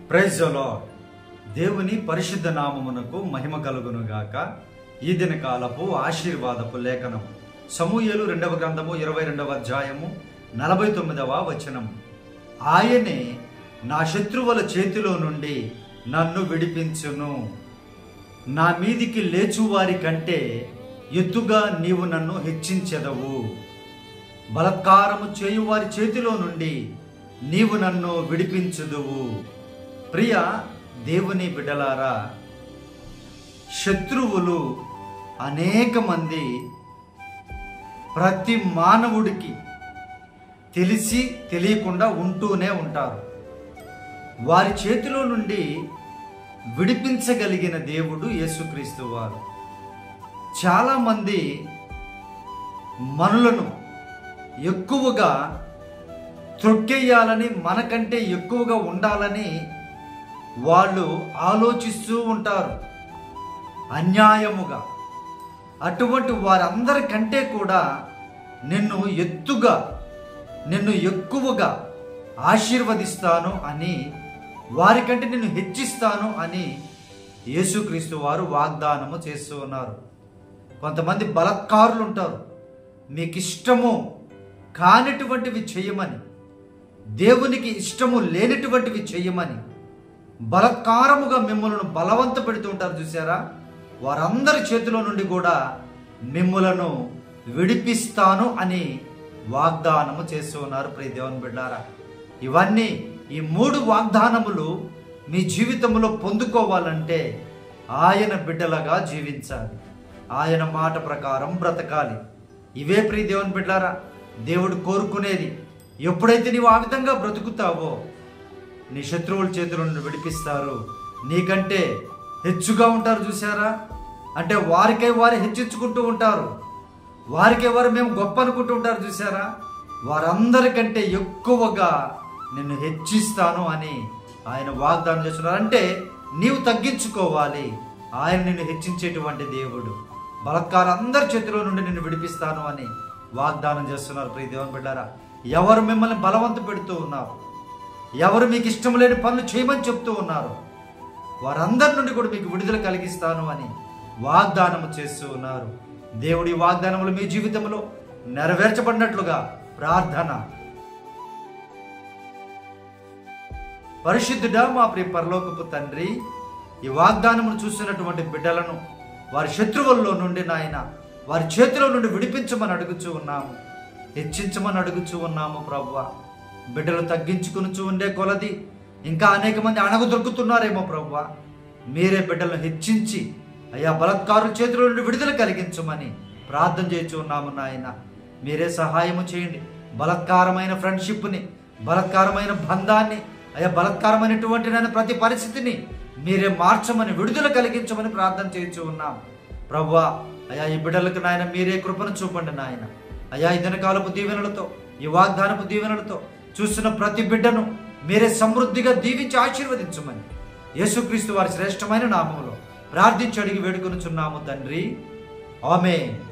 praise lord దేవుని పరిశుద్ధ నామమునకు మహిమ కలుగును గాక ఈ దిన కాలపు ఆశీర్వాదపు లేఖనం సమూహలు రెండవ గ్రంథము ఇరవై రెండవ అధ్యాయము నలభై తొమ్మిదవ వచనం ఆయనే నా శత్రువుల చేతిలో నుండి నన్ను విడిపించును నా మీదికి లేచువారి కంటే ఎత్తుగా నీవు నన్ను హెచ్చించెదవు బలత్కారము చేయువారి చేతిలో నుండి నీవు నన్ను విడిపించుదువు ప్రియ దేవుని బిడ్డలారా శత్రువులు అనేక మంది ప్రతి మానవుడికి తెలిసి తెలియకుండా ఉంటూనే ఉంటారు వారి చేతిలో నుండి విడిపించగలిగిన దేవుడు యేసుక్రీస్తు వారు చాలామంది మనులను ఎక్కువగా త్రొక్కేయాలని మనకంటే ఎక్కువగా ఉండాలని వాళ్ళు ఆలోచిస్తూ ఉంటారు అన్యాయముగా అటువంటి వారందరికంటే కూడా నిన్ను ఎత్తుగా నిన్ను ఎక్కువగా ఆశీర్వదిస్తాను అని వారికంటే నిన్ను హెచ్చిస్తాను అని యేసుక్రీస్తు వారు వాగ్దానము చేస్తూ ఉన్నారు కొంతమంది బలత్కారులు ఉంటారు మీకు ఇష్టము కానిటువంటివి చేయమని దేవునికి ఇష్టము లేనటువంటివి చేయమని బలత్కారముగా మిమ్మల్ని బలవంత పెడుతూ ఉంటారు చూసారా వారందరి చేతిలో నుండి కూడా మిమ్ములను విడిపిస్తాను అని వాగ్దానము చేస్తూ ఉన్నారు ప్రియ దేవుని బిడ్డారా ఇవన్నీ ఈ మూడు వాగ్దానములు మీ జీవితంలో పొందుకోవాలంటే ఆయన బిడ్డలుగా జీవించాలి ఆయన మాట ప్రకారం బ్రతకాలి ఇవే ప్రియ దేవుని బిడ్డారా దేవుడు కోరుకునేది ఎప్పుడైతే నీవు ఆ విధంగా బ్రతుకుతావో నీ శత్రువుల చేతుల నుండి విడిపిస్తారు నీకంటే హెచ్చుగా ఉంటారు చూసారా అంటే వారికై వారు హెచ్చించుకుంటూ ఉంటారు వారికై వారు మేము గొప్ప అనుకుంటూ ఉంటారు చూసారా వారందరికంటే ఎక్కువగా నిన్ను హెచ్చిస్తాను అని ఆయన వాగ్దానం చేస్తున్నారు అంటే నీవు తగ్గించుకోవాలి ఆయన నిన్ను హెచ్చించేటువంటి దేవుడు బలత్కార అందరి చేతిలో నుండి నిన్ను విడిపిస్తాను అని వాగ్దానం చేస్తున్నారు ప్రియ దేవుని బిడ్డారా ఎవరు మిమ్మల్ని బలవంత పెడుతూ ఉన్నారు ఎవరు మీకు ఇష్టం లేని పనులు చేయమని చెప్తూ ఉన్నారు వారందరి నుండి కూడా మీకు విడుదల కలిగిస్తాను అని వాగ్దానము చేస్తూ ఉన్నారు దేవుడి వాగ్దానములు మీ జీవితంలో నెరవేర్చబడినట్లుగా ప్రార్థన పరిశుద్ధుడా మా ప్రియ పరలోకపు తండ్రి ఈ వాగ్దానమును చూస్తున్నటువంటి బిడ్డలను వారి శత్రువుల్లో నుండి నాయన వారి చేతిలో నుండి విడిపించమని అడుగుచూ ఉన్నాము హెచ్చించమని అడుగుచూ ఉన్నాము ప్రవ్వ బిడ్డలు తగ్గించుకుని ఉండే కొలది ఇంకా అనేక మంది అణగు దొరుకుతున్నారేమో ప్రవ్వ మీరే బిడ్డలను హెచ్చించి అయ్యా బలత్కారుల చేతిలో నుండి విడుదల కలిగించమని ప్రార్థన చేస్తూ ఉన్నాము నాయన మీరే సహాయము చేయండి బలత్కారమైన ఫ్రెండ్షిప్ని బలత్కారమైన బంధాన్ని అయ్యా బలత్కారమైనటువంటి నేను ప్రతి పరిస్థితిని మీరే మార్చమని విడుదల కలిగించమని ప్రార్థన చేయించు ఉన్నాం ప్రవ్వా అయా ఈ బిడ్డలకు నాయన మీరే కృపను చూపండి నాయన అయా ఈ దినకాలపు దీవెనలతో ఈ వాగ్దానపు దీవెనలతో చూస్తున్న ప్రతి బిడ్డను మీరే సమృద్ధిగా దీవించి ఆశీర్వదించమని యేసుక్రీస్తు వారి శ్రేష్టమైన నామములో ప్రార్థించి అడిగి వేడుకొనుచున్నాము తండ్రి ఆమె